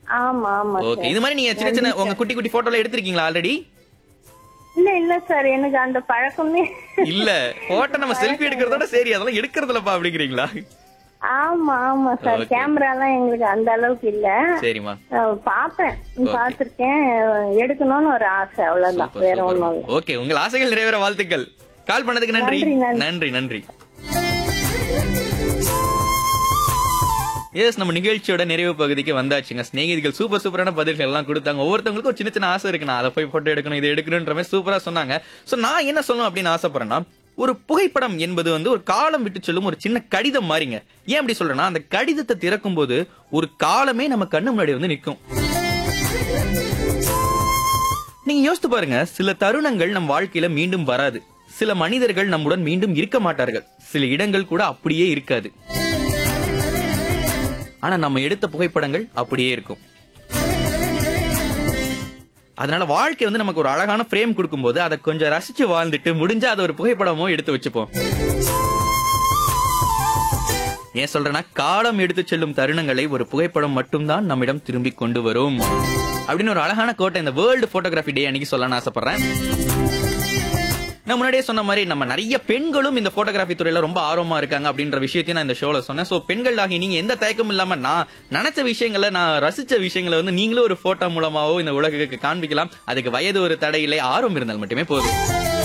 ஆமா ஆமா okay sir இது மாதிரி நீங்க சின்ன சின்ன உங்க குட்டி குட்டி போட்டோல எடுத்திருக்கீங்களா ஆல்ரெடி இல்ல இல்ல சார் எனக்கு அந்த பழக்கமே இல்ல போட்டோ நம்ம செல்ஃபி எடுக்கிறதோட சரி அதெல்லாம் எடுக்கிறதுலப்பா அப்படிங்கிறீங்களா ஆமா ஆமா சார் Okay. கேமரா எல்லாம் எங்களுக்கு அந்த அளவுக்கு இல்ல சரிம்மா அஹ் பாப்பேன் பாத்திருக்கேன் எடுக்கணும்னு ஒரு ஆசை அவ்வளவுதான் சூப்பர், வேற சூப்பர். ஒண்ணும் இல்ல ஓகே உங்கள் ஆசைகள் நிறைவேற வாழ்த்துக்கள் கால் பண்ணதுக்கு நன்றி நன்றி, நன்றி. நன்றி நன்றி எஸ் நம்ம நிகழ்ச்சியோட நிறைவு பகுதிக்கு வந்தாச்சுங்க சிநேகிதிகள் சூப்பர் சூப்பரான பதில்கள் எல்லாம் கொடுத்தாங்க ஒவ்வொருத்தவங்களுக்கும் ஒரு சின்ன சின்ன ஆசை இருக்கு நான் அதை போய் போட்டோ எடுக்கணும் இதை எடுக்கணுன்ற மாதிரி சூப்பரா சொன்னாங்க சோ நான் என்ன சொல்லணும் அப்படின்னு ஆசைப்படுறேன்னா ஒரு புகைப்படம் என்பது வந்து ஒரு காலம் விட்டு செல்லும் ஒரு சின்ன கடிதம் மாதிரிங்க ஏன் அப்படி சொல்றேன்னா அந்த கடிதத்தை திறக்கும் போது ஒரு காலமே நம்ம கண்ணு முன்னாடி வந்து நிற்கும் நீங்க யோசித்து பாருங்க சில தருணங்கள் நம் வாழ்க்கையில மீண்டும் வராது சில மனிதர்கள் நம்முடன் மீண்டும் இருக்க மாட்டார்கள் சில இடங்கள் கூட அப்படியே இருக்காது ஆனா நம்ம எடுத்த புகைப்படங்கள் அப்படியே இருக்கும் அதனால வாழ்க்கை வந்து நமக்கு ஒரு அழகான ஃப்ரேம் கொடுக்கும்போது அதை கொஞ்சம் ரசிச்சு வாழ்ந்துட்டு முடிஞ்சா அதை ஒரு புகைப்படமோ எடுத்து வச்சுப்போம் ஏன் சொல்றேன்னா காலம் எடுத்து செல்லும் தருணங்களை ஒரு புகைப்படம் மட்டும்தான் நம்மிடம் திரும்பி கொண்டு வரும் அப்படின்னு ஒரு அழகான கோட்டை இந்த வேர்ல்டு போட்டோகிராஃபி டே அன்னைக்கு சொல்லணும்னு ஆசைப்படுறேன் நான் முன்னாடியே சொன்ன மாதிரி நம்ம நிறைய பெண்களும் இந்த போட்டோகிராஃபி துறையில ரொம்ப ஆர்வமா இருக்காங்க அப்படின்ற விஷயத்தையும் நான் இந்த ஷோல சொன்னேன் சோ பெண்கள் ஆகி நீங்க எந்த தயக்கமும் இல்லாம நான் நினைச்ச விஷயங்களை நான் ரசிச்ச விஷயங்களை வந்து நீங்களும் ஒரு போட்டோ மூலமாவோ இந்த உலகுக்கு காண்பிக்கலாம் அதுக்கு வயது ஒரு தடையில்லை ஆர்வம் இருந்தால் மட்டுமே போதும்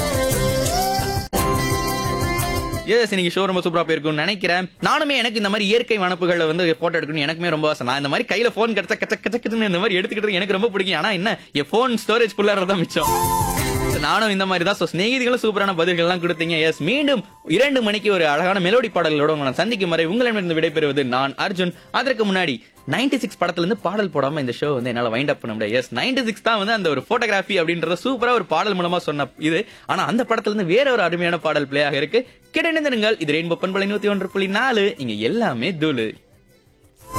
எஸ் இன்னைக்கு ஷோ ரொம்ப சூப்பரா போயிருக்கும்னு நினைக்கிறேன் நானுமே எனக்கு இந்த மாதிரி இயற்கை வனப்புகளை வந்து போட்டோ எடுக்கணும் எனக்குமே ரொம்ப ஆசை நான் இந்த மாதிரி கையில போன் கிடைச்சா கச்ச கச்ச கச்சன்னு இந்த மாதிரி எடுத்துக்கிட்டு எனக்கு ரொம்ப பிடிக்கும் ஆனா என்ன என் போன் ஸ்டோரேஜ் ஃபுல்லா தான் மிச்சம் நானும் இந்த மாதிரி தான் ஸோ ஸ்நேகிதிகளும் சூப்பரான பதில்கள்லாம் கொடுத்தீங்க எஸ் மீண்டும் இரண்டு மணிக்கு ஒரு அழகான மெலோடி பாடல்களோட உங்களை நான் சந்திக்கும் வரை உங்களிடமிருந்து விடைபெறுவது நான் அர்ஜுன் அதற்கு முன்னாடி 96 சிக்ஸ் படத்துல இருந்து பாடல் போடாம இந்த ஷோ வந்து என்னால வைண்ட் அப் பண்ண முடியாது எஸ் 96 சிக்ஸ் தான் வந்து அந்த ஒரு போட்டோகிராஃபி அப்படின்றத சூப்பரா ஒரு பாடல் மூலமா சொன்ன இது ஆனா அந்த படத்துல இருந்து வேற ஒரு அருமையான பாடல் பிளே ஆக இருக்கு கிடைந்திருங்கள் இது ரெயின்போ பண்பலை நூத்தி ஒன்று புள்ளி நாலு இங்க எல்லாமே தூளு